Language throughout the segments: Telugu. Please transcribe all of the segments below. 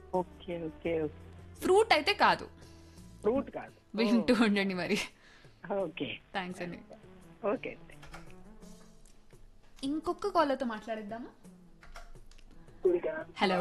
ఓకే ఓకే ఫ్రూట్ అయితే కాదు ఫ్రూట్ కాదు వింటూ ఉండండి మరి ఓకే థ్యాంక్స్ అండి ఓకే ఇంకొక కాలర్తో మాట్లాడిద్దామా హలో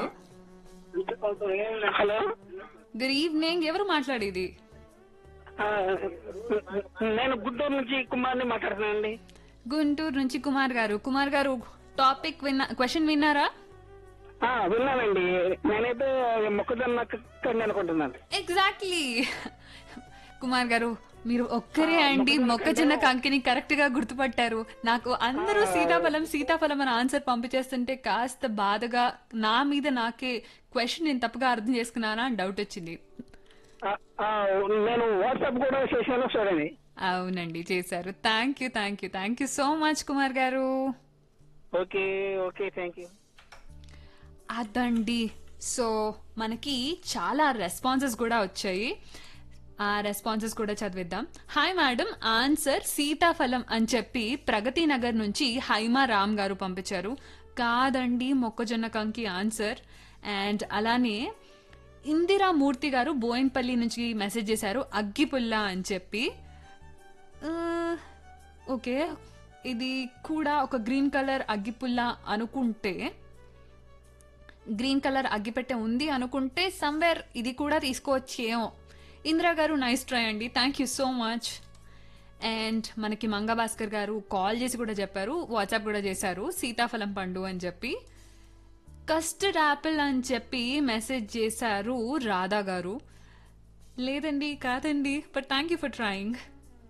హలో గుడ్ ఈవినింగ్ ఎవరు మాట్లాడేది ఆ, నేను గుంటూరు నుంచి కుమార్ని మాట్లాడుతున్నానండి గుంటూరు నుంచి కుమార్ గారు కుమార్ గారు టాపిక్ విన్నా క్వశ్చన్ విన్నారా ఆ, విన్నానండి నేనైతే మొక్కజొన్న కండి అనుకుంటున్నాను ఎగ్జాక్ట్లీ కుమార్ గారు మీరు ఒక్కరే అండి మొక్కజొన్న కంకిని కరెక్ట్ గా గుర్తుపట్టారు నాకు అందరూ సీతాఫలం సీతాఫలం అని ఆన్సర్ పంపించేస్తుంటే కాస్త బాధగా నా మీద నాకే క్వశ్చన్ నేను తప్పుగా అర్థం చేసుకున్నానా అని డౌట్ వచ్చింది ఆ, ఆ, నేను వాట్సాప్ కూడా చేశాను చూడండి అవునండి చేశారు thank you thank you thank you so much Kumar గారు ఓకే ఓకే థ్యాంక్ యూ అదండి సో మనకి చాలా రెస్పాన్సెస్ కూడా వచ్చాయి ఆ రెస్పాన్సెస్ కూడా చదివిద్దాం హాయ్ మేడం ఆన్సర్ సీతాఫలం అని చెప్పి ప్రగతి నగర్ నుంచి హైమా రామ్ గారు పంపించారు కాదండి మొక్కజొన్న కంకి ఆన్సర్ అండ్ అలానే ఇందిరా మూర్తి గారు బోయిన్పల్లి నుంచి మెసేజ్ చేశారు అగ్గిపుల్ల అని చెప్పి ఆ, ఓకే ఇది కూడా ఒక గ్రీన్ కలర్ అగ్గిపుల్ల అనుకుంటే గ్రీన్ కలర్ అగ్గిపెట్టె ఉంది అనుకుంటే సమ్వేర్ ఇది కూడా తీసుకోవచ్చేమో ఇందిరా గారు నైస్ ట్రై అండి thank you so much and మనకి మంగభాస్కర్ గారు కాల్ చేసి కూడా చెప్పారు వాట్సాప్ కూడా చేశారు సీతాఫలం పండు అని చెప్పి కస్టర్డ్ యాపిల్ అని చెప్పి మెసేజ్ చేశారు రాధా గారు లేదండి కాదండి but thank you for trying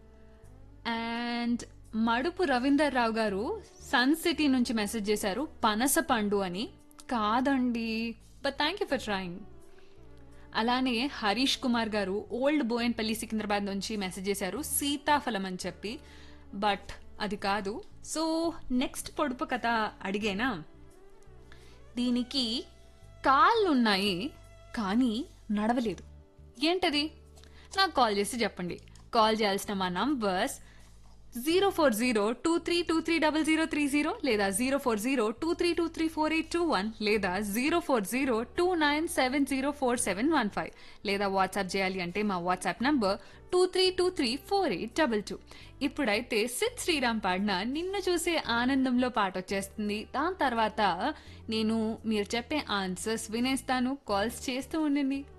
and Madupu Ravinder Rao garu Sun city నుంచి మెసేజ్ చేశారు పనస పండు అని కాదండి but thank you for trying అలానే హరీష్ కుమార్ గారు ఓల్డ్ బోయన్పల్లి సికింద్రాబాద్ నుంచి మెసేజ్ చేశారు సీతాఫలం అని చెప్పి బట్ అది కాదు సో నెక్స్ట్ పొడుపు కథ అడిగేనా దీనికి కాళ్ళున్నాయి కానీ నడవలేదు ఏంటది నాకు కాల్ చేసి చెప్పండి కాల్ చేయాల్సిన మా numbers zero four zero two three two three double zero three zero లేదా zero four zero two three two three four eight two one లేదా zero four zero two nine seven zero four seven one five లేదా వాట్సాప్ చేయాలి అంటే మా WhatsApp number two three two three four eight double two ఇప్పుడైతే సిద్ శ్రీరామ్ పాడిన నిన్ను చూసే ఆనందంలో పాట వచ్చేస్తుంది దాని తర్వాత నేను మీరు చెప్పే ఆన్సర్స్ వినేస్తాను కాల్స్ చేస్తూ ఉండండి